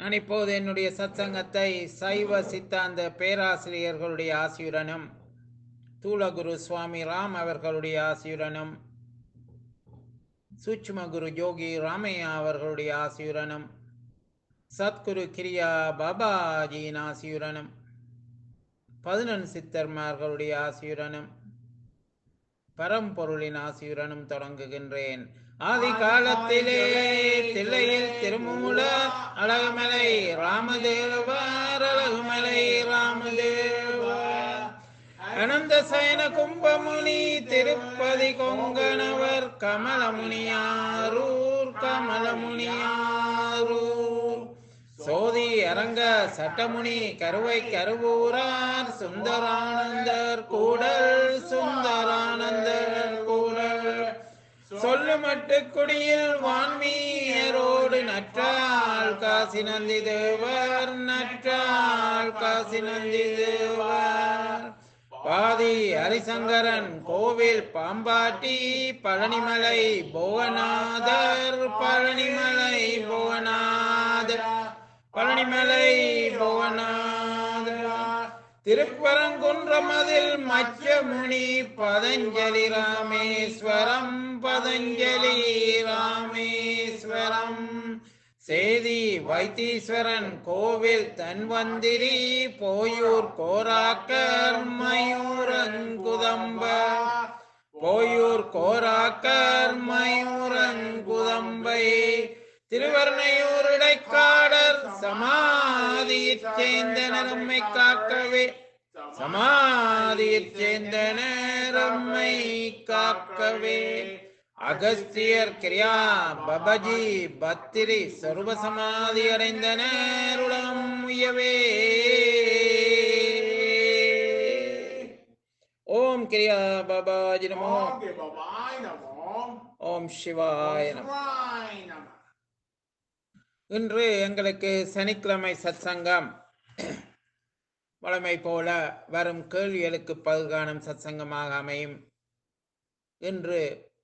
நான் இப்போது என்னுடைய சத்சங்கத்தை சைவ சித்தாந்த பேராசிரியர்களுடைய ஆசியுடனும் தூளகுரு சுவாமி ராம் அவர்களுடைய ஆசியுடனும் சூட்சும குரு யோகி ராமையா அவர்களுடைய ஆசியுடனும் சத்குரு கிரியா பாபாஜியின் ஆசியுடனும் பதினெண் சித்தர்மார்களுடைய ஆசியுடனும் பரம்பொருளின் ஆசியுடனும் தொடங்குகின்றேன் ஆதி காலத்திலே தில்லையில் திருமூல அழகுமலை ராமதேவர் அழகுமலை ராமதேவர் அனந்த சயன கும்பமுனி திருப்பதி கொங்கணவர் கமலமுனியாரூர் கமலமுனியாரூர் சோதி அரங்க சட்டமுனி கருவை கருவூரார் சுந்தரானந்தர் கூடல் சுந்தரானந்தர் கூடல் சொல்லு மட்டு குடியில் வான்மீரோடு நற்றால் காசி நந்தி தேவர் நற்றால் காசி நந்தி தேவர் பாதி ஹரிசங்கரன் கோவில் பாம்பாட்டி பழனிமலை புவனாதர் பழனிமலை புவனாதர் பழனிமலை புவனாதர் திருப்பரங்குன்றமதில் மச்சமுனி பதஞ்சலி ராமேஸ்வரம் பதஞ்சலி ராமேஸ்வரம் சேதி வைத்தீஸ்வரன் கோவில் தன்வந்திரி போயூர் கோராக்கர் மயூரங்குதம்ப போயூர் கோராக்கர் மயூரங்குதம்பை திருவர்ணையூர் இடைக்காடர் சமாதியிற் சேர்ந்தனர் உம்மை காக்கவே சமாதியிற் சேர்ந்தனர் உம்மை காக்கவே அகஸ்தியர் கிரியா பபஜி பத்திரி சர்வ சமாதி அடைந்தனர் உலகம் உயவே ஓம் கிரியா பாபாஜி நமோ ஓம் தேவாய நமோ ஓம் சிவாய நமோ சிவாய நமோ இன்று எங்களுக்கு சனிக்கிழமை சத்சங்கம் வழமை போல வரும் கேள்விகளுக்கு பதில் சத்சங்கமாக அமையும் இன்று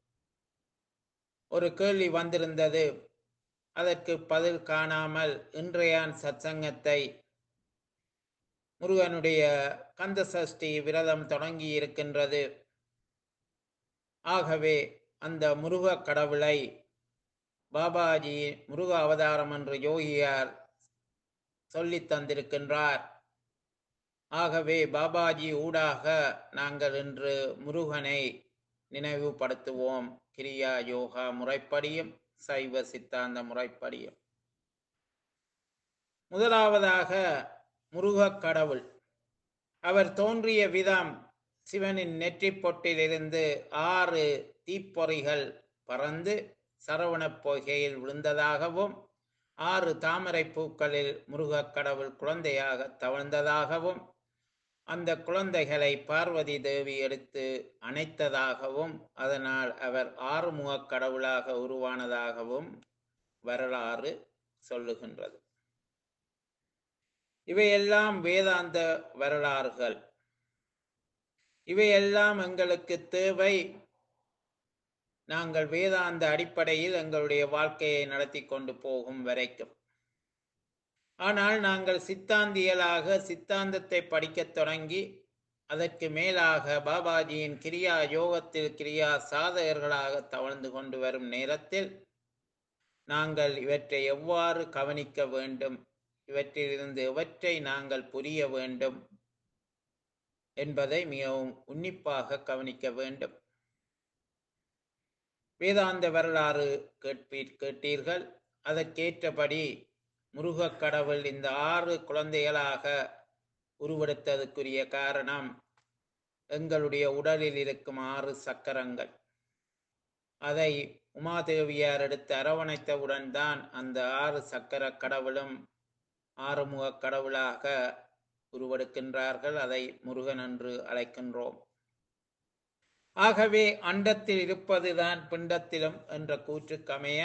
ஒரு கேள்வி வந்திருந்தது அதற்கு பதில் காணாமல் இன்றையான் சத்சங்கத்தை முருகனுடைய கந்த சஷ்டி விரதம் தொடங்கி இருக்கின்றது ஆகவே அந்த முருக கடவுளை பாபாஜி முருக அவதாரம் என்று யோகியார் சொல்லித் தந்திருக்கின்றார் ஆகவே பாபாஜி ஊடாக நாங்கள் இன்று முருகனை நினைவுபடுத்துவோம் கிரியா யோகா முறைப்படியும் சைவ சித்தாந்த முறைப்படியும் முதலாவதாக முருகக் கடவுள் அவர் தோன்றிய விதம் சிவனின் நெற்றிப் பொட்டிலிருந்து ஆறு தீப்பொறிகள் பறந்து சரவணப் பொய்கையில் விழுந்ததாகவும் ஆறு தாமரை பூக்களில் முருகக் கடவுள் குழந்தையாக தவழ்ந்ததாகவும் அந்த குழந்தைகளை பார்வதி தேவி எடுத்து அணைத்ததாகவும் அதனால் அவர் ஆறுமுகக் கடவுளாக உருவானதாகவும் வரலாறு சொல்லுகின்றது இவையெல்லாம் வேதாந்த வரலாறுகள் இவையெல்லாம் எங்களுக்கு தேவை நாங்கள் வேதாந்த அடிப்படையில் எங்களுடைய வாழ்க்கையை நடத்தி கொண்டு போகும் வரைக்கும் ஆனால் நாங்கள் சித்தாந்தியலாக சித்தாந்தத்தை படிக்கத் தொடங்கி அதற்கு மேலாக பாபாஜியின் கிரியா யோகத்தில் கிரியா சாதகர்களாக தவழ்ந்து கொண்டு வரும் நேரத்தில் நாங்கள் இவற்றை எவ்வாறு கவனிக்க வேண்டும் இவற்றிலிருந்து எவற்றை நாங்கள் புரிய வேண்டும் என்பதை மிகவும் உன்னிப்பாக கவனிக்க வேண்டும் வேதாந்த வரலாறு கேட்பீர் கேட்டீர்கள் அதற்கேற்றபடி முருகக் கடவுள் இந்த ஆறு குழந்தைகளாக உருவெடுத்ததுக்குரிய காரணம் எங்களுடைய உடலில் இருக்கும் ஆறு சக்கரங்கள் அதை உமாதேவியார் எடுத்து அரவணைத்தவுடன் தான் அந்த ஆறு சக்கர கடவுளும் ஆறுமுக கடவுளாக உருவெடுக்கின்றார்கள் அதை முருகன் என்று அழைக்கின்றோம் ஆகவே அண்டத்தில் இருப்பதுதான் பிண்டத்திலும் என்ற கூற்றுக்கமைய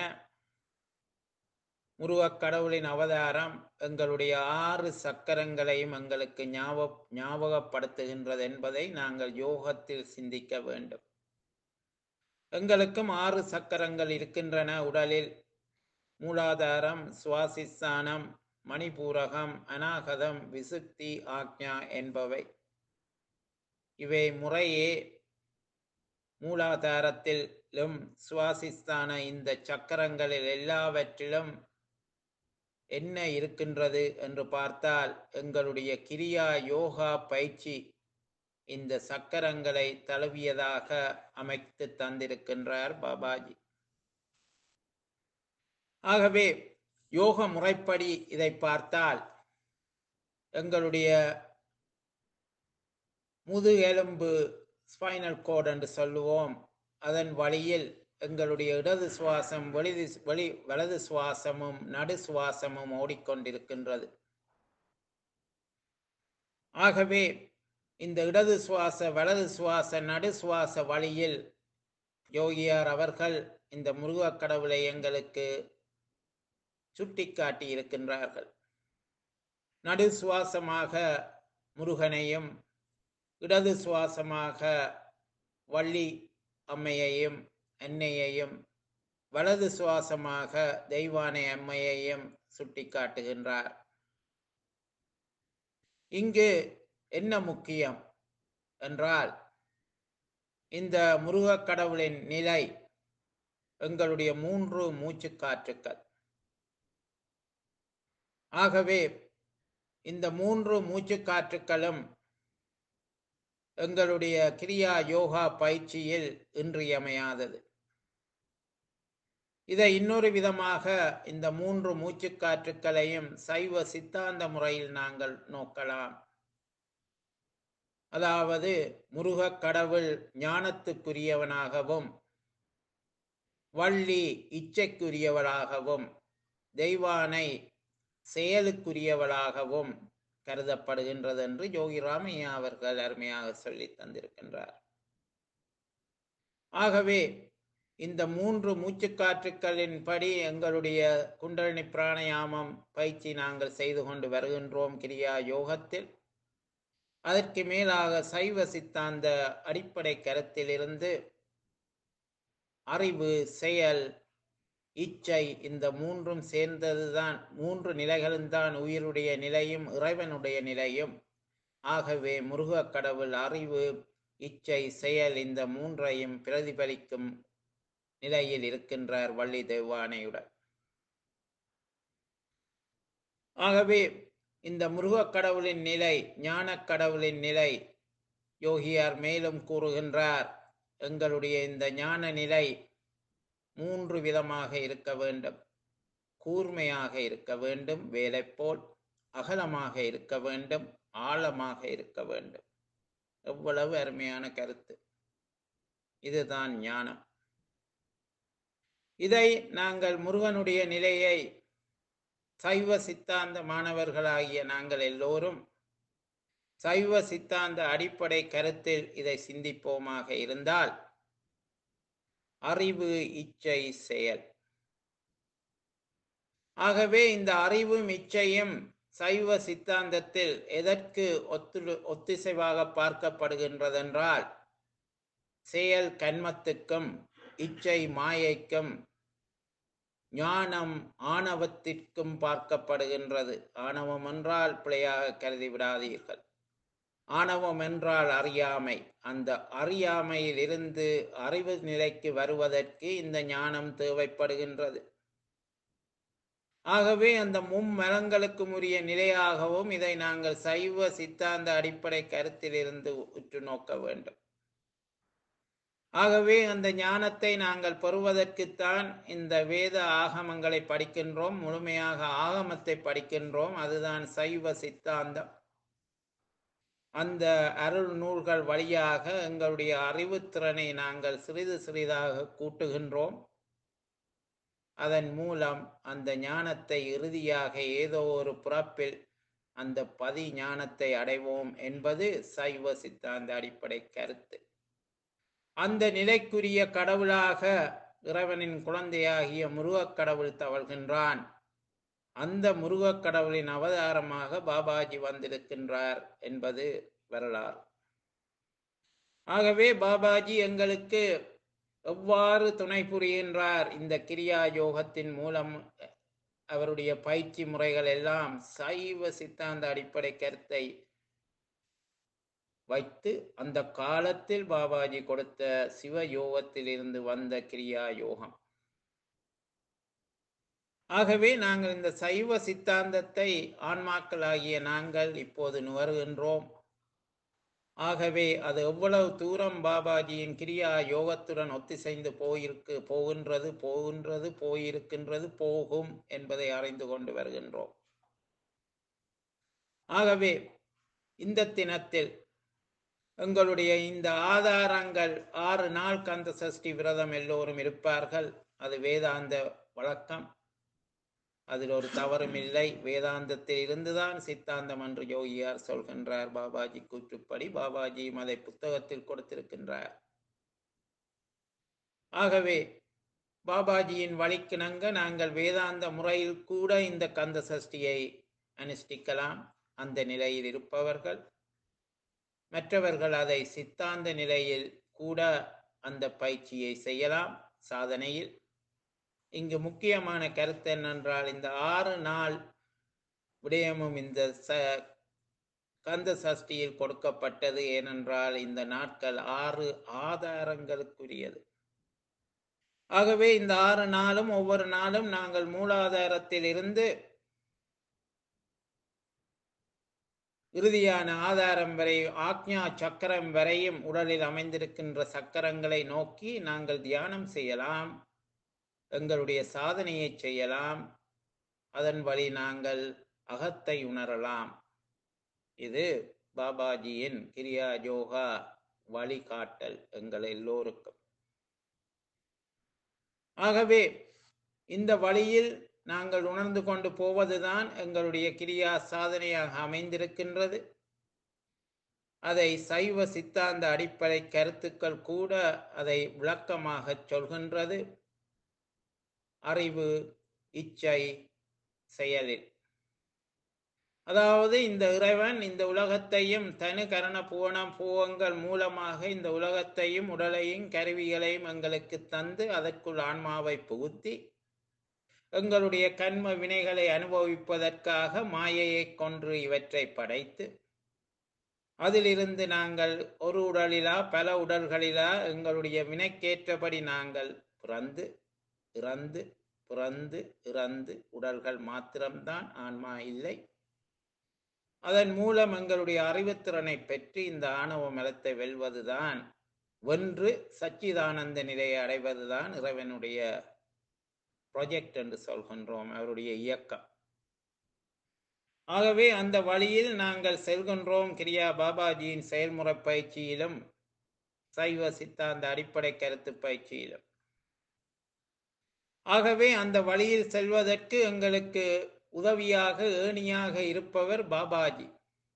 முருகக் கடவுளின் அவதாரம் எங்களுடைய ஆறு சக்கரங்களையும் எங்களுக்கு ஞாபக ஞாபகப்படுத்துகின்றது என்பதை நாங்கள் யோகத்தில் சிந்திக்க வேண்டும் எங்களுக்கும் ஆறு சக்கரங்கள் இருக்கின்றன உடலில் மூலாதாரம் சுவாசிஸ்தானம் மணிபூரகம் அநாகதம் விசுக்தி ஆக்ஞா என்பவை இவை முறையே மூலாதாரத்திலும் சுவாசிஸ்தான இந்த சக்கரங்களில் எல்லாவற்றிலும் என்ன இருக்கின்றது என்று பார்த்தால் எங்களுடைய கிரியா யோகா பயிற்சி இந்த சக்கரங்களை தழுவியதாக அமைத்து தந்திருக்கின்றார் பாபாஜி ஆகவே யோக முறைப்படி இதை பார்த்தால் எங்களுடைய முதுகெலும்பு ஸ்பைனல் கோட் என்று சொல்லுவோம் அதன் வழியில் எங்களுடைய இடது சுவாசம் வெளிது வெளி வலது சுவாசமும் நடு சுவாசமும் ஓடிக்கொண்டிருக்கின்றது ஆகவே இந்த இடது சுவாச வலது சுவாச நடு சுவாச வழியில் யோகியார் அவர்கள் இந்த முருகக் கடவுளை எங்களுக்கு சுட்டிக்காட்டி இருக்கின்றார்கள் நடு சுவாசமாக முருகனையும் இடது சுவாசமாக வள்ளி அம்மையையும் அன்னையையும் வலது சுவாசமாக தெய்வானை அம்மையையும் சுட்டிக்காட்டுகின்றார் இங்கு என்ன முக்கியம் என்றால் இந்த முருகக் கடவுளின் நிலை எங்களுடைய மூன்று மூச்சுக்காற்றுக்கள் ஆகவே இந்த மூன்று மூச்சுக்காற்றுக்களும் எங்களுடைய கிரியா யோகா பயிற்சியில் இன்றியமையாதது இதை இன்னொரு விதமாக இந்த மூன்று மூச்சுக்காற்றுக்களையும் சைவ சித்தாந்த முறையில் நாங்கள் நோக்கலாம் அதாவது முருகக் கடவுள் ஞானத்துக்குரியவனாகவும் வள்ளி இச்சைக்குரியவளாகவும் தெய்வானை செயலுக்குரியவளாகவும் கருதப்படுகின்றது என்று யோகி ராமையா அவர்கள் அருமையாக சொல்லி தந்திருக்கின்றார் ஆகவே இந்த மூன்று மூச்சுக்காற்றுக்களின் படி எங்களுடைய குண்டலினி பிராணயாமம் பயிற்சி நாங்கள் செய்து கொண்டு வருகின்றோம் கிரியா யோகத்தில் அதற்கு மேலாக சைவ சித்தாந்த அடிப்படை கருத்திலிருந்து அறிவு செயல் இச்சை இந்த மூன்றும் சேர்ந்ததுதான் மூன்று நிலைகளும் தான் உயிருடைய நிலையும் இறைவனுடைய நிலையும் ஆகவே முருகக் கடவுள் அறிவு இச்சை செயல் இந்த மூன்றையும் பிரதிபலிக்கும் நிலையில் இருக்கின்றார் வள்ளி தெய்வானையுடன் ஆகவே இந்த முருகக் கடவுளின் நிலை ஞானக் கடவுளின் நிலை யோகியார் மேலும் கூறுகின்றார் எங்களுடைய இந்த ஞான நிலை மூன்று விதமாக இருக்க வேண்டும் கூர்மையாக இருக்க வேண்டும் வேலை போல் அகலமாக இருக்க வேண்டும் ஆழமாக இருக்க வேண்டும் எவ்வளவு அருமையான கருத்து இதுதான் ஞானம் இதை நாங்கள் முருகனுடைய நிலையை சைவ சித்தாந்த மாணவர்களாகிய நாங்கள் எல்லோரும் சைவ சித்தாந்த அடிப்படை கருத்தில் இதை சிந்திப்போமாக இருந்தால் அறிவு இச்சை செயல் ஆகவே இந்த அறிவும் இச்சையும் சைவ சித்தாந்தத்தில் எதற்கு ஒத்து ஒத்திசைவாக பார்க்கப்படுகின்றதென்றால் செயல் கண்மத்துக்கும் இச்சை மாயைக்கும் ஞானம் ஆணவத்திற்கும் பார்க்கப்படுகின்றது ஆணவம் என்றால் பிழையாக கருதி விடாதீர்கள் ஆணவம் என்றால் அறியாமை அந்த அறியாமையில் இருந்து அறிவு நிலைக்கு வருவதற்கு இந்த ஞானம் தேவைப்படுகின்றது ஆகவே அந்த மும்மலங்களுக்கும் உரிய நிலையாகவும் இதை நாங்கள் சைவ சித்தாந்த அடிப்படை கருத்திலிருந்து உற்று நோக்க வேண்டும் ஆகவே அந்த ஞானத்தை நாங்கள் பெறுவதற்குத்தான் இந்த வேத ஆகமங்களை படிக்கின்றோம் முழுமையாக ஆகமத்தை படிக்கின்றோம் அதுதான் சைவ சித்தாந்தம் அந்த அருள் நூல்கள் வழியாக எங்களுடைய அறிவுத்திறனை நாங்கள் சிறிது சிறிதாக கூட்டுகின்றோம் அதன் மூலம் அந்த ஞானத்தை இறுதியாக ஏதோ ஒரு பிறப்பில் அந்த பதி ஞானத்தை அடைவோம் என்பது சைவ சித்தாந்த அடிப்படை கருத்து அந்த நிலைக்குரிய கடவுளாக இறைவனின் குழந்தையாகிய முருகக் கடவுள் தவழ்கின்றான் அந்த முருகக் கடவுளின் அவதாரமாக பாபாஜி வந்திருக்கின்றார் என்பது வரலாறு ஆகவே பாபாஜி எங்களுக்கு எவ்வாறு துணை புரிகின்றார் இந்த கிரியா யோகத்தின் மூலம் அவருடைய பயிற்சி முறைகள் எல்லாம் சைவ சித்தாந்த அடிப்படை கருத்தை வைத்து அந்த காலத்தில் பாபாஜி கொடுத்த சிவ யோகத்திலிருந்து வந்த கிரியா யோகம் ஆகவே நாங்கள் இந்த சைவ சித்தாந்தத்தை ஆன்மாக்களாகிய நாங்கள் இப்போது நுகர்கின்றோம் ஆகவே அது எவ்வளவு தூரம் பாபாஜியின் கிரியா யோகத்துடன் ஒத்திசைந்து போயிருக்கு போகின்றது போகின்றது போயிருக்கின்றது போகும் என்பதை அறிந்து கொண்டு வருகின்றோம் ஆகவே இந்த தினத்தில் எங்களுடைய இந்த ஆதாரங்கள் ஆறு நாள் கந்த சஷ்டி விரதம் எல்லோரும் இருப்பார்கள் அது வேதாந்த வழக்கம் அதில் ஒரு தவறும் இல்லை வேதாந்தத்தில் இருந்துதான் சித்தாந்தம் என்று யோகியார் சொல்கின்றார் பாபாஜி கூற்றுப்படி பாபாஜியும் அதை புத்தகத்தில் கொடுத்திருக்கின்றார் ஆகவே பாபாஜியின் வழிக்கிணங்க நாங்கள் வேதாந்த முறையில் கூட இந்த கந்த சஷ்டியை அனுஷ்டிக்கலாம் அந்த நிலையில் இருப்பவர்கள் மற்றவர்கள் அதை சித்தாந்த நிலையில் கூட அந்த பயிற்சியை செய்யலாம் சாதனையில் இங்கு முக்கியமான கருத்து என்னென்றால் இந்த ஆறு நாள் விடயமும் இந்த ச கந்த சஷ்டியில் கொடுக்கப்பட்டது ஏனென்றால் இந்த நாட்கள் ஆறு ஆதாரங்களுக்குரியது ஆகவே இந்த ஆறு நாளும் ஒவ்வொரு நாளும் நாங்கள் மூலாதாரத்தில் இருந்து இறுதியான ஆதாரம் வரை ஆக்ஞா சக்கரம் வரையும் உடலில் அமைந்திருக்கின்ற சக்கரங்களை நோக்கி நாங்கள் தியானம் செய்யலாம் எங்களுடைய சாதனையை செய்யலாம் அதன் வழி நாங்கள் அகத்தை உணரலாம் இது பாபாஜியின் கிரியா யோகா வழிகாட்டல் எங்கள் எல்லோருக்கும் ஆகவே இந்த வழியில் நாங்கள் உணர்ந்து கொண்டு போவதுதான் எங்களுடைய கிரியா சாதனையாக அமைந்திருக்கின்றது அதை சைவ சித்தாந்த அடிப்படை கருத்துக்கள் கூட அதை விளக்கமாக சொல்கின்றது அறிவு இச்சை செயலில் அதாவது இந்த இறைவன் இந்த உலகத்தையும் தனு கரண புவனம் பூவங்கள் மூலமாக இந்த உலகத்தையும் உடலையும் கருவிகளையும் எங்களுக்கு தந்து அதற்குள் ஆன்மாவை புகுத்தி எங்களுடைய கண்ம வினைகளை அனுபவிப்பதற்காக மாயையை கொன்று இவற்றை படைத்து அதிலிருந்து நாங்கள் ஒரு உடலிலா பல உடல்களிலா எங்களுடைய வினைக்கேற்றபடி நாங்கள் பிறந்து இறந்து பிறந்து இறந்து உடல்கள் மாத்திரம்தான் ஆன்மா இல்லை அதன் மூலம் எங்களுடைய அறிவுத்திறனை பெற்று இந்த ஆணவ மலத்தை வெல்வதுதான் வென்று சச்சிதானந்த நிலையை அடைவதுதான் இறைவனுடைய ப்ராஜெக்ட் என்று சொல்கின்றோம் அவருடைய இயக்கம் ஆகவே அந்த வழியில் நாங்கள் செல்கின்றோம் கிரியா பாபாஜியின் செயல்முறை பயிற்சியிலும் சைவ சித்தாந்த அடிப்படை கருத்து பயிற்சியிலும் ஆகவே அந்த வழியில் செல்வதற்கு எங்களுக்கு உதவியாக ஏணியாக இருப்பவர் பாபாஜி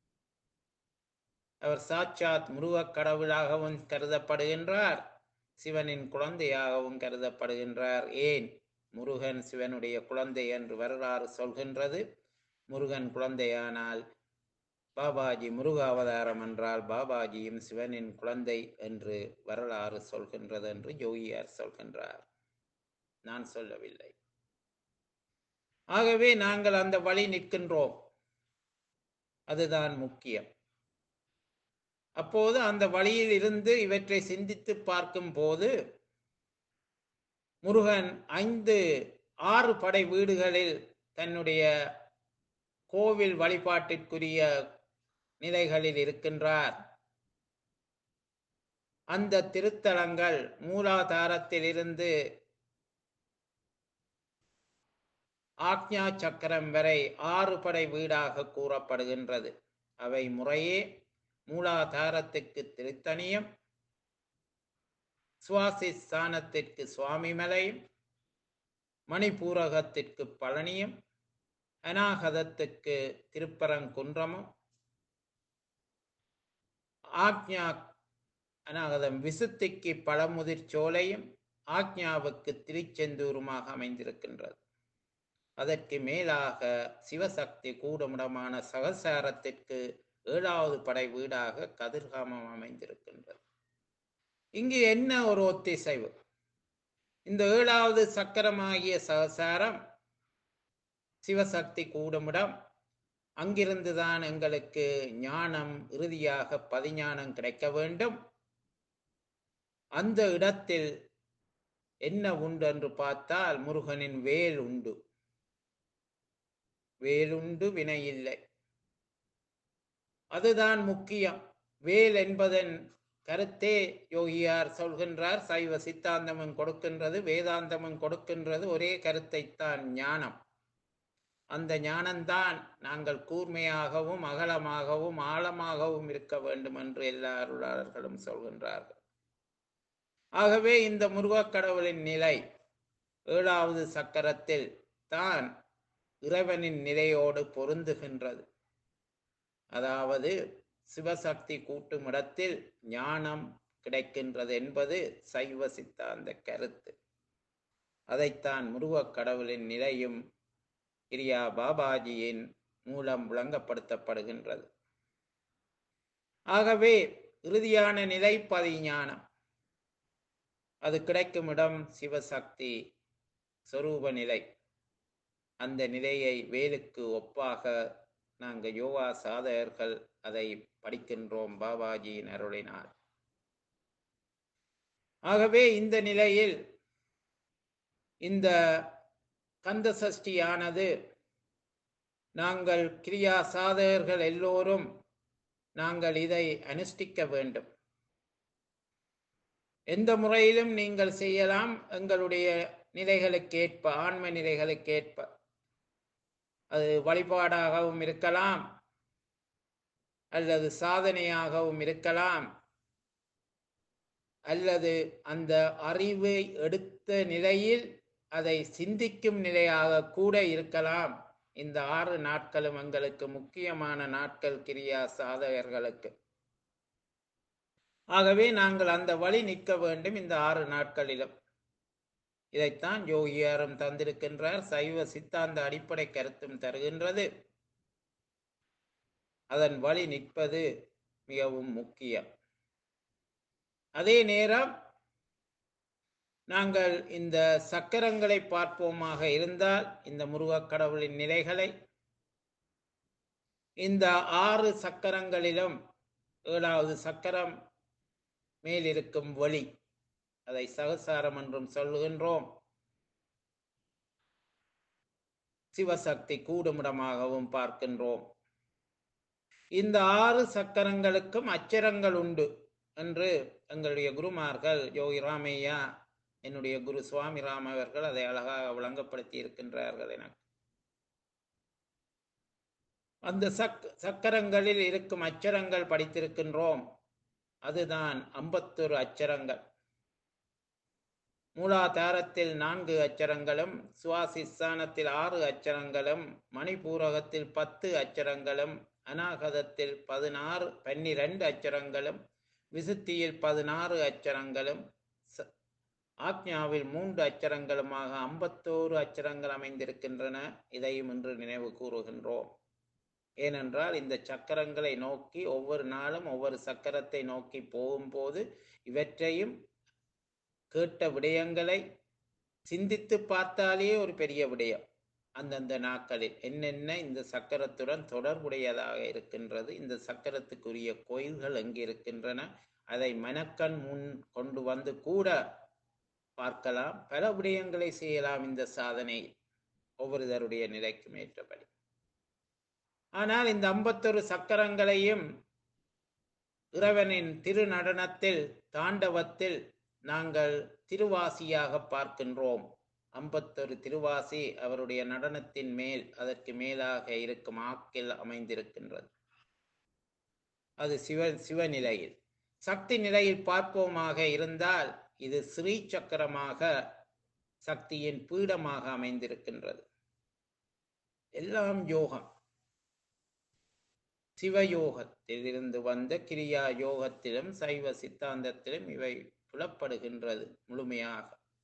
அவர் சாட்சாத் முருகக் கடவுளாகவும் கருதப்படுகின்றார் சிவனின் குழந்தையாகவும் கருதப்படுகின்றார் ஏன் முருகன் சிவனுடைய குழந்தை என்று வரலாறு சொல்கின்றது முருகன் குழந்தையானால் பாபாஜி முருக அவதாரம் என்றால் பாபாஜியும் சிவனின் குழந்தை என்று வரலாறு சொல்கின்றது என்று யோகியார் சொல்கின்றார் நான் சொல்லவில்லை ஆகவே நாங்கள் அந்த வழி நிற்கின்றோம் அதுதான் முக்கியம் அப்போது அந்த வழியில் இருந்து இவற்றை சிந்தித்து பார்க்கும் போது முருகன் ஐந்து ஆறு படை வீடுகளில் தன்னுடைய கோவில் வழிபாட்டிற்குரிய நிலைகளில் இருக்கின்றார் அந்த திருத்தலங்கள் மூலாதாரத்திலிருந்து ஆக்ஞா சக்கரம் வரை ஆறு படை வீடாக கூறப்படுகின்றது அவை முறையே மூலாதாரத்திற்கு திருத்தணியம் சுவாசி ஸ்தானத்திற்கு சுவாமிமலையும் மணிபூரகத்திற்கு பழனியும் அநாகதத்துக்கு திருப்பரங்குன்றமும் ஆக்ஞா அநாகதம் விசுத்திக்கு பழமுதிர் சோலையும் ஆக்ஞாவுக்கு திருச்செந்தூருமாக அமைந்திருக்கின்றது அதற்கு மேலாக சிவசக்தி கூடுமிடமான சகசாரத்திற்கு ஏழாவது படை வீடாக கதிர்காமம் அமைந்திருக்கின்றது இங்கு என்ன ஒரு ஒத்திசைவு இந்த ஏழாவது சக்கரமாகிய சகசாரம் சிவசக்தி கூடுமிடம் அங்கிருந்துதான் எங்களுக்கு ஞானம் இறுதியாக பதிஞானம் கிடைக்க வேண்டும் அந்த இடத்தில் என்ன உண்டு என்று பார்த்தால் முருகனின் வேல் உண்டு வேலுண்டு வினை இல்லை அதுதான் முக்கியம் வேல் என்பதன் கருத்தே யோகியார் சொல்கின்றார் சைவ சித்தாந்தமும் கொடுக்கின்றது வேதாந்தமும் கொடுக்கின்றது ஒரே கருத்தைத்தான் ஞானம் அந்த ஞானம்தான் நாங்கள் கூர்மையாகவும் அகலமாகவும் ஆழமாகவும் இருக்க வேண்டும் என்று எல்லா அருளாளர்களும் சொல்கின்றார்கள் ஆகவே இந்த முருகக் கடவுளின் நிலை ஏழாவது சக்கரத்தில் தான் இறைவனின் நிலையோடு பொருந்துகின்றது அதாவது சிவசக்தி கூட்டும் இடத்தில் ஞானம் கிடைக்கின்றது என்பது சைவ சித்தாந்த கருத்து அதைத்தான் முருகக் கடவுளின் நிலையும் கிரியா பாபாஜியின் மூலம் விளங்கப்படுத்தப்படுகின்றது ஆகவே இறுதியான நிலை பதிஞானம் அது கிடைக்கும் இடம் சிவசக்தி சொரூப நிலை அந்த நிலையை வேலுக்கு ஒப்பாக நாங்கள் யோகா சாதகர்கள் அதை படிக்கின்றோம் பாபாஜியின் அருளினால் ஆகவே இந்த நிலையில் இந்த கந்த சஷ்டியானது நாங்கள் கிரியா சாதகர்கள் எல்லோரும் நாங்கள் இதை அனுஷ்டிக்க வேண்டும் எந்த முறையிலும் நீங்கள் செய்யலாம் எங்களுடைய நிலைகளுக்கேற்ப ஆன்ம நிலைகளுக்கேற்ப அது வழிபாடாகவும் இருக்கலாம் அல்லது சாதனையாகவும் இருக்கலாம் அல்லது அந்த அறிவை எடுத்த நிலையில் அதை சிந்திக்கும் நிலையாக கூட இருக்கலாம் இந்த ஆறு நாட்களும் எங்களுக்கு முக்கியமான நாட்கள் கிரியா சாதகர்களுக்கு ஆகவே நாங்கள் அந்த வழி நிற்க வேண்டும் இந்த ஆறு நாட்களிலும் இதைத்தான் யோகியாரும் தந்திருக்கின்றார் சைவ சித்தாந்த அடிப்படை கருத்தும் தருகின்றது அதன் வழி நிற்பது மிகவும் முக்கியம் அதே நேரம் நாங்கள் இந்த சக்கரங்களை பார்ப்போமாக இருந்தால் இந்த முருகக் கடவுளின் நிலைகளை இந்த ஆறு சக்கரங்களிலும் ஏழாவது சக்கரம் மேலிருக்கும் வழி அதை சகசாரம் என்றும் சொல்லுகின்றோம் சிவசக்தி கூடுமிடமாகவும் பார்க்கின்றோம் இந்த ஆறு சக்கரங்களுக்கும் அச்சரங்கள் உண்டு என்று எங்களுடைய குருமார்கள் யோகி ராமையா என்னுடைய குரு சுவாமி ராம் அவர்கள் அதை அழகாக விளங்கப்படுத்தி இருக்கின்றார்கள் எனக்கு அந்த சக் சக்கரங்களில் இருக்கும் அச்சரங்கள் படித்திருக்கின்றோம் அதுதான் ஐம்பத்தொரு அச்சரங்கள் மூலாதாரத்தில் நான்கு அச்சரங்களும் சுவாசிஸ்தானத்தில் ஆறு அச்சரங்களும் மணிபூரகத்தில் பத்து அச்சரங்களும் அநாகதத்தில் பதினாறு பன்னிரண்டு அச்சரங்களும் விசுத்தியில் பதினாறு அச்சரங்களும் ஆக்ஞாவில் மூன்று அச்சரங்களுமாக ஐம்பத்தோரு அச்சரங்கள் அமைந்திருக்கின்றன இதையும் இன்று நினைவு கூறுகின்றோம் ஏனென்றால் இந்த சக்கரங்களை நோக்கி ஒவ்வொரு நாளும் ஒவ்வொரு சக்கரத்தை நோக்கி போகும்போது இவற்றையும் கேட்ட விடயங்களை சிந்தித்து பார்த்தாலே ஒரு பெரிய விடயம் அந்தந்த நாட்களில் என்னென்ன இந்த சக்கரத்துடன் தொடர்புடையதாக இருக்கின்றது இந்த சக்கரத்துக்குரிய கோயில்கள் எங்கே இருக்கின்றன அதை மனக்கண் முன் கொண்டு வந்து கூட பார்க்கலாம் பல விடயங்களை செய்யலாம் இந்த சாதனை ஒவ்வொருதருடைய நிலைக்கும் ஏற்றபடி ஆனால் இந்த ஐம்பத்தொரு சக்கரங்களையும் இறைவனின் திருநடனத்தில் தாண்டவத்தில் நாங்கள் திருவாசியாக பார்க்கின்றோம் ஐம்பத்தொரு திருவாசி அவருடைய நடனத்தின் மேல் அதற்கு மேலாக இருக்கும் ஆக்கில் அமைந்திருக்கின்றது அது சிவ சிவநிலையில் சக்தி நிலையில் பார்ப்போமாக இருந்தால் இது ஸ்ரீ சக்கரமாக சக்தியின் பீடமாக அமைந்திருக்கின்றது எல்லாம் யோகம் சிவயோகத்தில் இருந்து வந்த கிரியா யோகத்திலும் சைவ சித்தாந்தத்திலும் இவை புலப்படுகின்றது முழுமையாக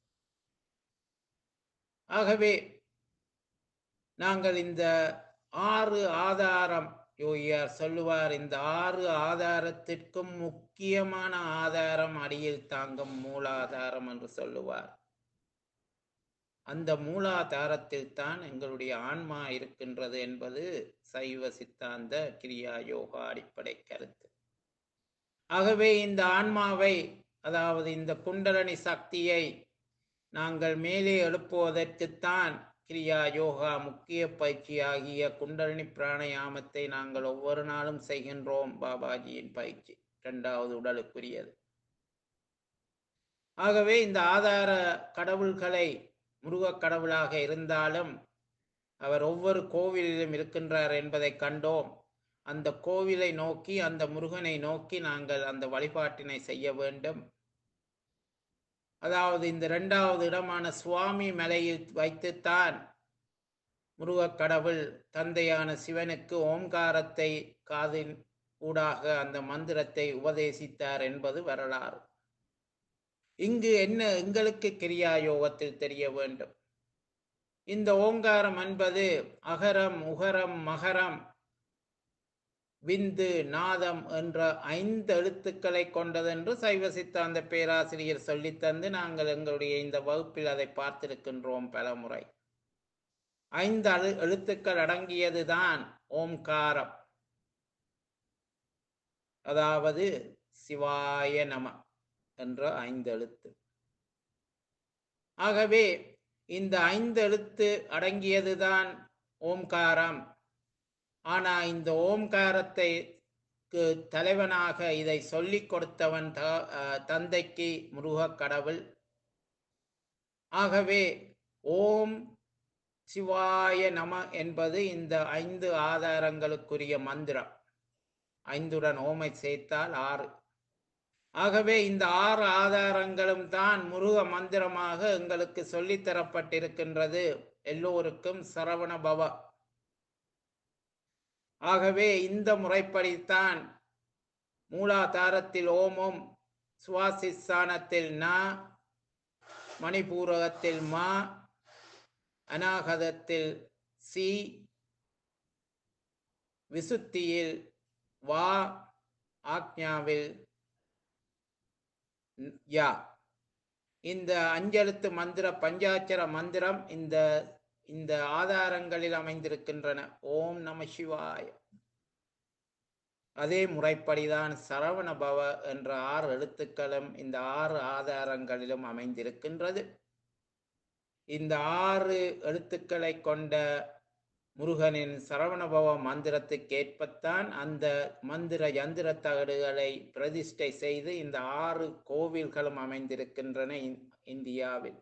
ஆகவே நாங்கள் இந்த ஆறு ஆதாரம் யோகியார் சொல்லுவார் இந்த ஆறு ஆதாரத்திற்கும் முக்கியமான ஆதாரம் அடியில் தாங்கும் மூலாதாரம் என்று சொல்லுவார் அந்த மூலாதாரத்தில் தான் எங்களுடைய ஆன்மா இருக்கின்றது என்பது சைவ சித்தாந்த கிரியா யோகா அடிப்படை கருத்து ஆகவே இந்த ஆன்மாவை அதாவது இந்த குண்டலனி சக்தியை நாங்கள் மேலே எழுப்புவதற்குத்தான் கிரியா யோகா முக்கிய பயிற்சி ஆகிய குண்டலினி பிராணயாமத்தை நாங்கள் ஒவ்வொரு நாளும் செய்கின்றோம் பாபாஜியின் பயிற்சி இரண்டாவது உடலுக்குரியது ஆகவே இந்த ஆதார கடவுள்களை முருகக் கடவுளாக இருந்தாலும் அவர் ஒவ்வொரு கோவிலிலும் இருக்கின்றார் என்பதை கண்டோம் அந்த கோவிலை நோக்கி அந்த முருகனை நோக்கி நாங்கள் அந்த வழிபாட்டினை செய்ய வேண்டும் அதாவது இந்த இரண்டாவது இடமான சுவாமி மலையில் வைத்துத்தான் முருகக் கடவுள் தந்தையான சிவனுக்கு ஓம்காரத்தை காதின் ஊடாக அந்த மந்திரத்தை உபதேசித்தார் என்பது வரலாறு இங்கு என்ன எங்களுக்கு கிரியா யோகத்தில் தெரிய வேண்டும் இந்த ஓங்காரம் என்பது அகரம் உகரம் மகரம் விந்து நாதம் என்ற ஐந்து எழுத்துக்களை கொண்டதென்று சைவ சித்தாந்த பேராசிரியர் சொல்லித்தந்து நாங்கள் எங்களுடைய இந்த வகுப்பில் அதை பார்த்திருக்கின்றோம் பலமுறை ஐந்து அழு எழுத்துக்கள் அடங்கியதுதான் ஓம்காரம் அதாவது சிவாய நம என்ற ஐந்து எழுத்து ஆகவே இந்த ஐந்து எழுத்து அடங்கியதுதான் ஓம்காரம் ஆனா இந்த ஓம்காரத்தை தலைவனாக இதை சொல்லிக் கொடுத்தவன் த அஹ் தந்தைக்கு முருகக் கடவுள் ஆகவே ஓம் சிவாய நம என்பது இந்த ஐந்து ஆதாரங்களுக்குரிய மந்திரம் ஐந்துடன் ஓமை சேர்த்தால் ஆறு ஆகவே இந்த ஆறு ஆதாரங்களும் தான் முருக மந்திரமாக எங்களுக்கு சொல்லித்தரப்பட்டிருக்கின்றது எல்லோருக்கும் சரவண பவ ஆகவே இந்த முறைப்படித்தான் மூலாதாரத்தில் ஓமும் சுவாசிஸ்தானத்தில் ந மணிபூரகத்தில் மா அநாகதத்தில் சி விசுத்தியில் வா ஆக்ஞாவில் யா இந்த அஞ்செழுத்து மந்திர பஞ்சாட்சர மந்திரம் இந்த இந்த ஆதாரங்களில் அமைந்திருக்கின்றன ஓம் நம சிவாய அதே முறைப்படிதான் சரவண பவ என்ற ஆறு எழுத்துக்களும் இந்த ஆறு ஆதாரங்களிலும் அமைந்திருக்கின்றது இந்த ஆறு எழுத்துக்களை கொண்ட முருகனின் சரவணபவ மந்திரத்துக்கு ஏற்பத்தான் அந்த மந்திர யந்திர தகடுகளை பிரதிஷ்டை செய்து இந்த ஆறு கோவில்களும் அமைந்திருக்கின்றன இந்தியாவில்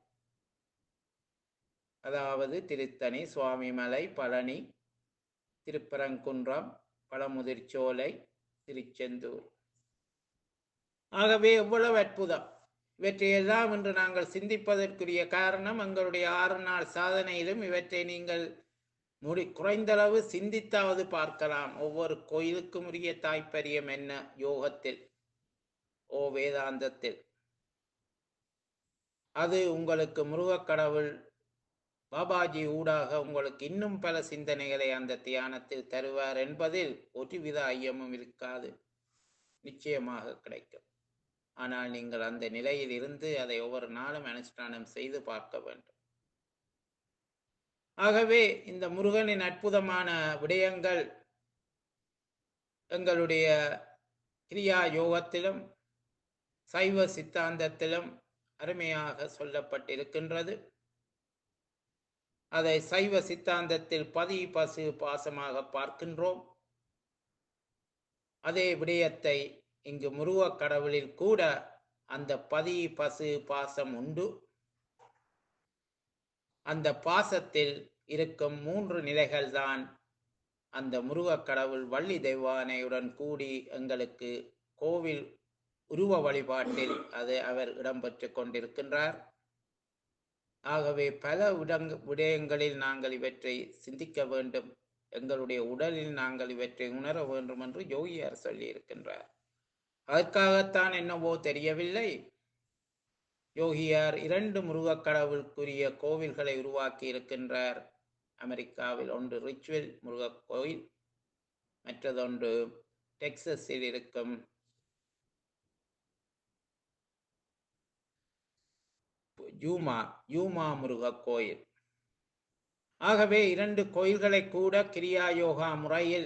அதாவது திருத்தணி சுவாமிமலை பழனி திருப்பரங்குன்றம் பழமுதிர்ச்சோலை திருச்செந்தூர் ஆகவே எவ்வளவு அற்புதம் இவற்றையெல்லாம் இன்று நாங்கள் சிந்திப்பதற்குரிய காரணம் எங்களுடைய ஆறு நாள் சாதனையிலும் இவற்றை நீங்கள் முடி குறைந்தளவு சிந்தித்தாவது பார்க்கலாம் ஒவ்வொரு கோயிலுக்கும் உரிய தாய்ப்பரியம் என்ன யோகத்தில் ஓ வேதாந்தத்தில் அது உங்களுக்கு முருகக் கடவுள் பாபாஜி ஊடாக உங்களுக்கு இன்னும் பல சிந்தனைகளை அந்த தியானத்தில் தருவார் என்பதில் ஒருவித ஐயமும் இருக்காது நிச்சயமாக கிடைக்கும் ஆனால் நீங்கள் அந்த நிலையில் இருந்து அதை ஒவ்வொரு நாளும் அனுஷ்டானம் செய்து பார்க்க வேண்டும் ஆகவே இந்த முருகனின் அற்புதமான விடயங்கள் எங்களுடைய கிரியா யோகத்திலும் சைவ சித்தாந்தத்திலும் அருமையாக சொல்லப்பட்டிருக்கின்றது அதை சைவ சித்தாந்தத்தில் பதி பசு பாசமாக பார்க்கின்றோம் அதே விடயத்தை இங்கு முருகக் கடவுளில் கூட அந்த பதி பசு பாசம் உண்டு அந்த பாசத்தில் இருக்கும் மூன்று நிலைகள்தான் அந்த முருகக் கடவுள் வள்ளி தெய்வானையுடன் கூடி எங்களுக்கு கோவில் உருவ வழிபாட்டில் அது அவர் இடம்பெற்று கொண்டிருக்கின்றார் ஆகவே பல விடங்க விடயங்களில் நாங்கள் இவற்றை சிந்திக்க வேண்டும் எங்களுடைய உடலில் நாங்கள் இவற்றை உணர வேண்டும் என்று யோகியார் சொல்லியிருக்கின்றார் அதற்காகத்தான் என்னவோ தெரியவில்லை யோகியார் இரண்டு முருகக் கடவுளுக்குரிய கோவில்களை உருவாக்கி இருக்கின்றார் அமெரிக்காவில் ஒன்று ரிச்சுவல் முருகக் கோயில் மற்றதொன்று டெக்சஸில் இருக்கும் யூமா யூமா முருக கோயில் ஆகவே இரண்டு கோயில்களை கூட கிரியா யோகா முறையில்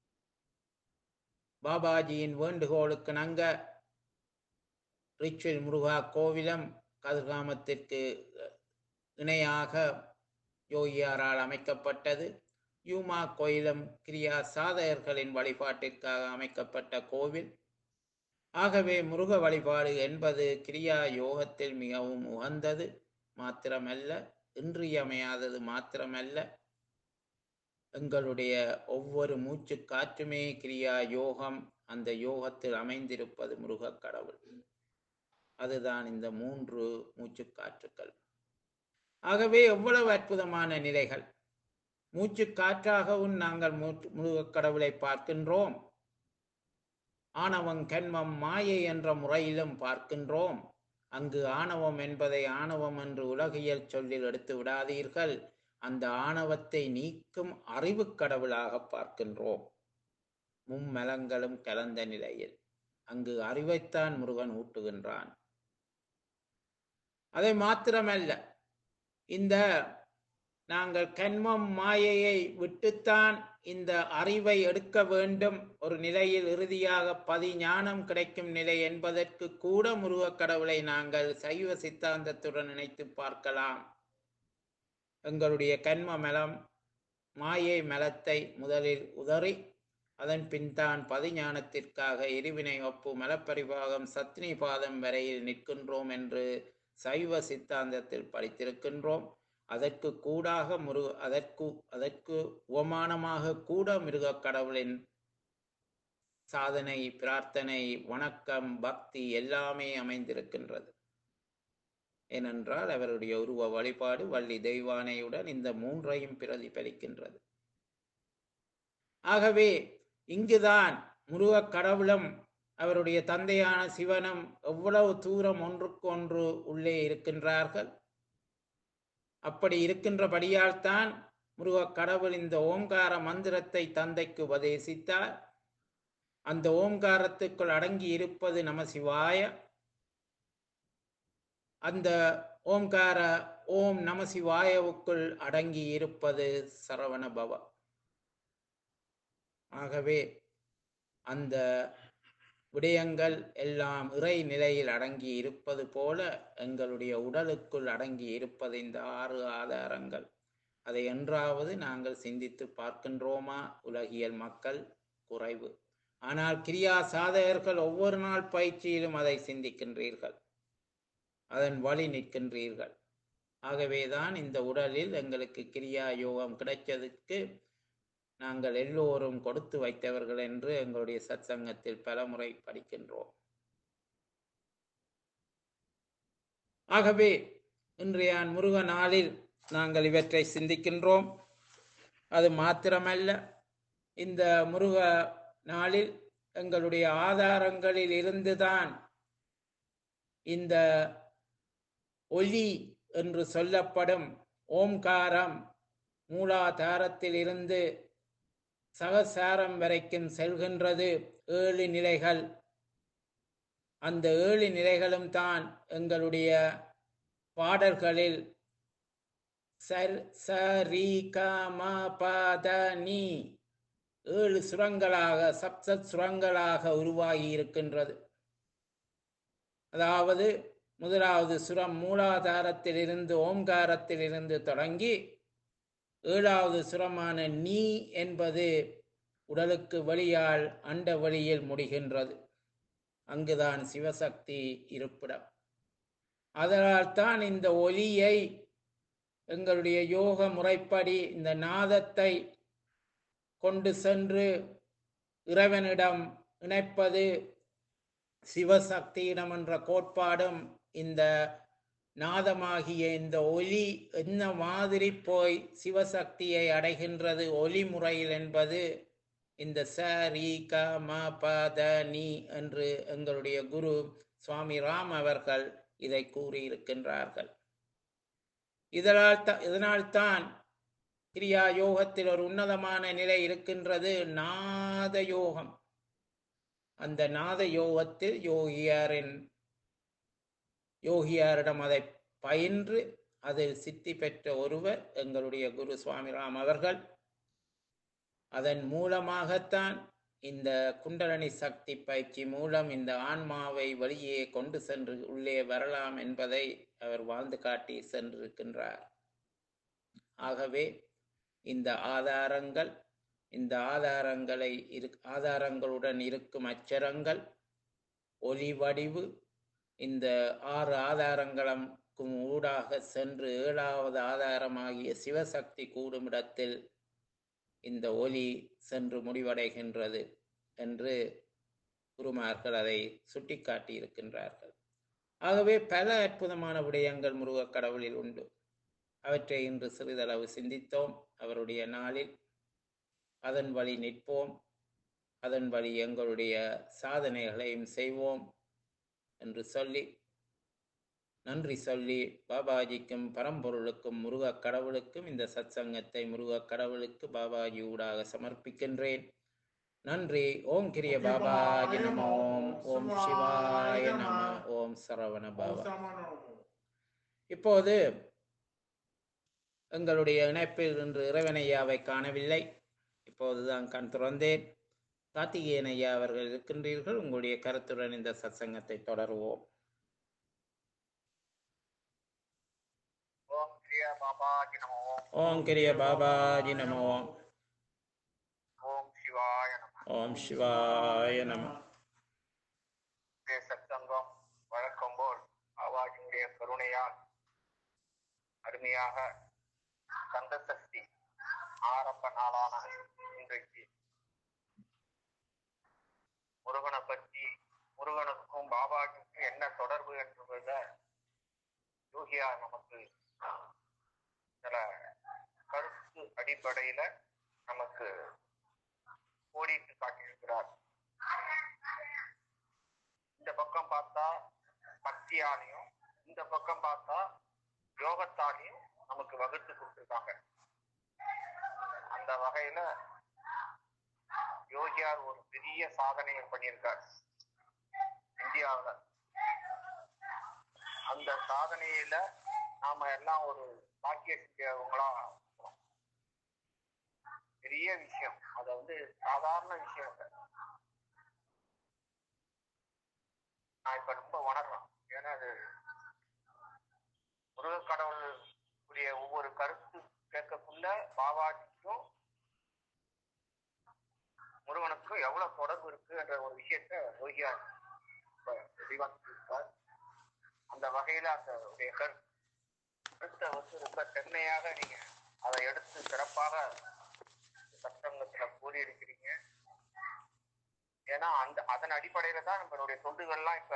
பாபாஜியின் வேண்டுகோளுக்கு நங்க ரிச்சுவல் முருகா கோவிலம் கதிர்காமத்திற்கு இணையாக யோகியாரால் அமைக்கப்பட்டது யூமா கோயிலும் கிரியா சாதகர்களின் வழிபாட்டிற்காக அமைக்கப்பட்ட கோவில் ஆகவே முருக வழிபாடு என்பது கிரியா யோகத்தில் மிகவும் உகந்தது மாத்திரமல்ல இன்றியமையாதது மாத்திரமல்ல எங்களுடைய ஒவ்வொரு மூச்சு காற்றுமே கிரியா யோகம் அந்த யோகத்தில் அமைந்திருப்பது முருகக் கடவுள் அதுதான் இந்த மூன்று மூச்சு காற்றுக்கள் ஆகவே எவ்வளவு அற்புதமான நிலைகள் மூச்சு காற்றாகவும் நாங்கள் முருகக் கடவுளை பார்க்கின்றோம் ஆணவம் கண்மம் மாயை என்ற முறையிலும் பார்க்கின்றோம் அங்கு ஆணவம் என்பதை ஆணவம் என்று உலகியல் சொல்லில் எடுத்து விடாதீர்கள் அந்த ஆணவத்தை நீக்கும் அறிவு கடவுளாக பார்க்கின்றோம் மும்மலங்களும் கலந்த நிலையில் அங்கு அறிவைத்தான் முருகன் ஊட்டுகின்றான் அதை மாத்திரமல்ல இந்த நாங்கள் கண்மம் மாயையை விட்டுத்தான் இந்த அறிவை எடுக்க வேண்டும் ஒரு நிலையில் இறுதியாக பதிஞானம் கிடைக்கும் நிலை என்பதற்கு கூட முருகக் கடவுளை நாங்கள் சைவ சித்தாந்தத்துடன் நினைத்து பார்க்கலாம் எங்களுடைய கண்ம மலம் மாயை மலத்தை முதலில் உதறி அதன் பின் தான் பதிஞானத்திற்காக எரிவினை ஒப்பு மலப்பரிபாகம் சத்னி பாதம் வரையில் நிற்கின்றோம் என்று சைவ சித்தாந்தத்தில் படித்திருக்கின்றோம் அதற்கு கூடாக முருக அதற்கு அதற்கு உவமானமாக கூட மிருகக் கடவுளின் சாதனை பிரார்த்தனை வணக்கம் பக்தி எல்லாமே அமைந்திருக்கின்றது ஏனென்றால் அவருடைய உருவ வழிபாடு வள்ளி தெய்வானையுடன் இந்த மூன்றையும் பிரதிபலிக்கின்றது ஆகவே இங்குதான் முருகக் கடவுளும் அவருடைய தந்தையான சிவனும் எவ்வளவு தூரம் ஒன்றுக்கு ஒன்று உள்ளே இருக்கின்றார்கள் அப்படி இருக்கின்றபடியால் தான் முருகக் கடவுள் இந்த ஓங்கார மந்திரத்தை தந்தைக்கு உபதேசித்தார் அந்த ஓங்காரத்துக்குள் அடங்கி இருப்பது நம சிவாய அந்த ஓம்கார ஓம் நம சிவாயவுக்குள் அடங்கி இருப்பது சரவண பவ ஆகவே அந்த விடயங்கள் எல்லாம் இறை நிலையில் அடங்கி இருப்பது போல எங்களுடைய உடலுக்குள் அடங்கி இருப்பது இந்த ஆறு ஆதாரங்கள் அதை என்றாவது நாங்கள் சிந்தித்து பார்க்கின்றோமா உலகியல் மக்கள் குறைவு ஆனால் கிரியா சாதகர்கள் ஒவ்வொரு நாள் பயிற்சியிலும் அதை சிந்திக்கின்றீர்கள் அதன் வழி நிற்கின்றீர்கள் ஆகவேதான் இந்த உடலில் எங்களுக்கு கிரியா யோகம் கிடைச்சதுக்கு நாங்கள் எல்லோரும் கொடுத்து வைத்தவர்கள் என்று எங்களுடைய சத்சங்கத்தில் பலமுறை படிக்கின்றோம் ஆகவே இன்றைய முருக நாளில் நாங்கள் இவற்றை சிந்திக்கின்றோம் அது மாத்திரமல்ல இந்த முருக நாளில் எங்களுடைய ஆதாரங்களில் இருந்துதான் இந்த ஒலி என்று சொல்லப்படும் ஓம்காரம் மூலாதாரத்தில் இருந்து சகசாரம் வரைக்கும் செல்கின்றது ஏழு நிலைகள் அந்த ஏழு நிலைகளும் தான் எங்களுடைய பாடல்களில் சர் ச ரீ க ம ப த நீ ஏழு சுரங்களாக சப்சத் சுரங்களாக உருவாகி இருக்கின்றது அதாவது முதலாவது சுரம் மூலாதாரத்தில் இருந்து ஓம்காரத்தில் இருந்து தொடங்கி ஏழாவது சுரமான நீ என்பது உடலுக்கு வெளியால் அண்ட வழியில் முடிகின்றது அங்குதான் சிவசக்தி இருப்பிடம் அதனால் தான் இந்த ஒலியை எங்களுடைய யோக முறைப்படி இந்த நாதத்தை கொண்டு சென்று இறைவனிடம் இணைப்பது சிவசக்தியிடம் என்ற கோட்பாடும் இந்த நாதமாகிய இந்த ஒலி என்ன மாதிரி போய் சிவசக்தியை அடைகின்றது ஒலி முறையில் என்பது இந்த ச ரீ க ம ப த நீ என்று எங்களுடைய குரு சுவாமி ராம் அவர்கள் இதை கூறியிருக்கின்றார்கள் இதனால் த இதனால்தான் கிரியா யோகத்தில் ஒரு உன்னதமான நிலை இருக்கின்றது நாத யோகம் அந்த நாத யோகத்தில் யோகியாரின் யோகியாரிடம் அதை பயின்று அதில் சித்தி பெற்ற ஒருவர் எங்களுடைய குரு சுவாமிராம் அவர்கள் அதன் மூலமாகத்தான் இந்த குண்டலனி சக்தி பயிற்சி மூலம் இந்த ஆன்மாவை வெளியே கொண்டு சென்று உள்ளே வரலாம் என்பதை அவர் வாழ்ந்து காட்டி சென்றிருக்கின்றார் ஆகவே இந்த ஆதாரங்கள் இந்த ஆதாரங்களை இரு ஆதாரங்களுடன் இருக்கும் அச்சரங்கள் ஒலி வடிவு இந்த ஆறு ஆதாரங்களுக்கும் ஊடாக சென்று ஏழாவது ஆதாரமாகிய சிவசக்தி கூடும் இடத்தில் இந்த ஒலி சென்று முடிவடைகின்றது என்று குருமார்கள் அதை சுட்டிக்காட்டி இருக்கின்றார்கள் ஆகவே பல அற்புதமான விடயங்கள் முருகக் கடவுளில் உண்டு அவற்றை இன்று சிறிதளவு சிந்தித்தோம் அவருடைய நாளில் அதன் வழி நிற்போம் அதன் வழி எங்களுடைய சாதனைகளையும் செய்வோம் என்று சொல்லி நன்றி சொல்லி பாபாஜிக்கும் பரம்பொருளுக்கும் முருகக் கடவுளுக்கும் இந்த சத்சங்கத்தை முருகக் கடவுளுக்கு பாபாஜி ஊடாக சமர்ப்பிக்கின்றேன் நன்றி ஓம் கிரிய பாபாஜி நம ஓம் ஓம் சிவாய நம ஓம் சரவண பாபா இப்போது எங்களுடைய இணைப்பில் இன்று இறைவனையாவை காணவில்லை இப்போதுதான் கண் திறந்தேன் கார்த்திகேயன் ஐயா அவர்கள் இருக்கின்றீர்கள் உங்களுடைய கருத்துடன் இந்த சத்சங்கத்தை தொடருவோம் ஓம் கிரியா பாபாஜி நம ஓம் ஓம் கிரிய பாபாஜி நம ஓம் ஓம் சிவாய நம ஓம் சிவாய நம இன்றைய சத்சங்கம் வழக்கம் போல் பாபாஜியுடைய கருணையால் அருமையாக கந்த சஷ்டி ஆரம்ப நாளான இன்றைக்கு முருகனை பற்றி முருகனுக்கும் பாபாஜிக்கும் என்ன தொடர்பு என்பதை யோகியார் நமக்கு சில கருத்து அடிப்படையில நமக்கு கோடிட்டு காட்டியிருக்கிறார் இந்த பக்கம் பார்த்தா பக்தியாலையும் இந்த பக்கம் பார்த்தா யோகத்தாலையும் நமக்கு வகுத்து கொடுத்துருக்காங்க அந்த வகையில யோகியார் ஒரு பெரிய சாதனையை பண்ணியிருக்கார் இந்தியாவுல அந்த சாதனையில நாம எல்லாம் ஒரு பாக்கிய செஞ்சவங்களா இருக்கிறோம். பெரிய விஷயம் அத வந்து சாதாரண விஷயம் இல்ல. நான் இப்ப ரொம்ப உணர்றேன் ஏன்னா அது முருக கடவுள் உடைய ஒவ்வொரு கருத்து கேட்கக்குள்ள பாபாஜிக்கும் முருகனுக்கும் எவ்வளவு தொடர்பு இருக்கு என்ற ஒரு விஷயத்த யோகியார் இப்ப தெளிவாக்கியிருக்கார் அந்த வகையில அந்த உடைய கருத்து கருத்தை வந்து ரொம்ப தென்மையாக நீங்க அதை எடுத்து சிறப்பாக சட்டங்கத்துல கூறியிருக்கிறீங்க ஏன்னா அந்த அதன் அடிப்படையில தான் நம்மளுடைய தொண்டுகள்லாம் இப்ப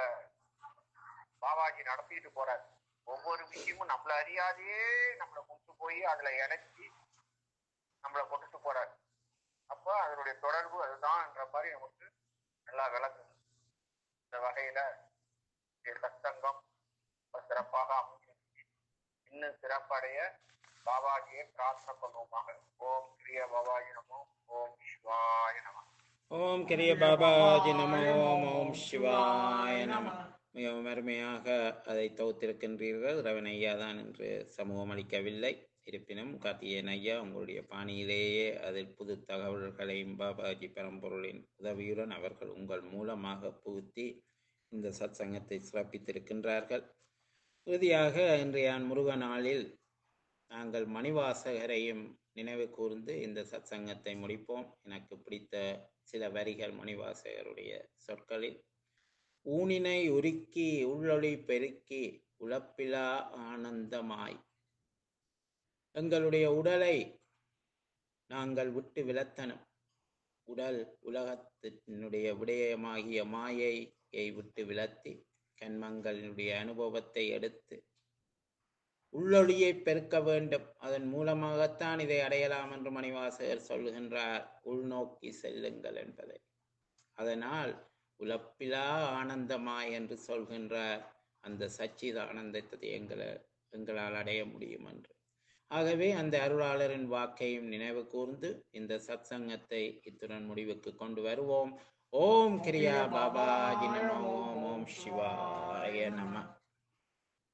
பாபாஜி நடத்திட்டு போறார் ஒவ்வொரு விஷயமும் நம்மள அறியாதையே நம்மளை கொண்டு போய் அதுல இணைச்சி நம்மளை கொண்டுட்டு போறார் அப்போ அதனுடைய தொடர்பு அதுதான்ன்ற மாதிரி நமக்கு நல்லா விளங்குது இந்த வகையில இந்த சத்சங்கம் ரொம்ப சிறப்பாக அமைஞ்சிருக்கு இன்னும் சிறப்படைய பாபாஜியை பிரார்த்தனை பண்ணுவோமாக ஓம் கிரிய பாபாஜி நமோ ஓம் சிவாய நம ஓம் கிரிய பாபாஜி நம ஓம் ஓம் சிவாய நம மிகவும் அருமையாக அதை தொகுத்திருக்கின்றீர்கள் ரவன் ஐயா தான் என்று சமூகம் அளிக்கவில்லை இருப்பினும் கார்த்திகேயன் ஐயா உங்களுடைய பாணியிலேயே அதில் புது தகவல்களையும் பாபாஜி பரம்பொருளின் உதவியுடன் அவர்கள் உங்கள் மூலமாக புகுத்தி இந்த சத்சங்கத்தை சிறப்பித்திருக்கின்றார்கள் இறுதியாக இன்றைய முருக நாளில் நாங்கள் மணிவாசகரையும் நினைவு கூர்ந்து இந்த சத்சங்கத்தை முடிப்போம் எனக்கு பிடித்த சில வரிகள் மணிவாசகருடைய சொற்களில் ஊனினை உருக்கி உள்ளொளி பெருக்கி உழப்பிலா ஆனந்தமாய் எங்களுடைய உடலை நாங்கள் விட்டு விலத்தனம் உடல் உலகத்தினுடைய விடயமாகிய மாயையை விட்டு விலத்தி கண்மங்களினுடைய அனுபவத்தை எடுத்து உள்ளொளியை பெருக்க வேண்டும் அதன் மூலமாகத்தான் இதை அடையலாம் என்று மணிவாசகர் சொல்லுகின்றார் உள்நோக்கி செல்லுங்கள் என்பதை அதனால் உலப்பிலா ஆனந்தமாய் என்று சொல்கின்றார் அந்த சச்சித ஆனந்தத்தை எங்களை எங்களால் அடைய முடியும் என்று ஆகவே அந்த அருளாளரின் வாக்கையும் நினைவு கூர்ந்து இந்த சத்சங்கத்தை இத்துடன் முடிவுக்கு கொண்டு வருவோம் ஓம் கிரியா பாபாஜி நம ஓம் ஓம் சிவாய நம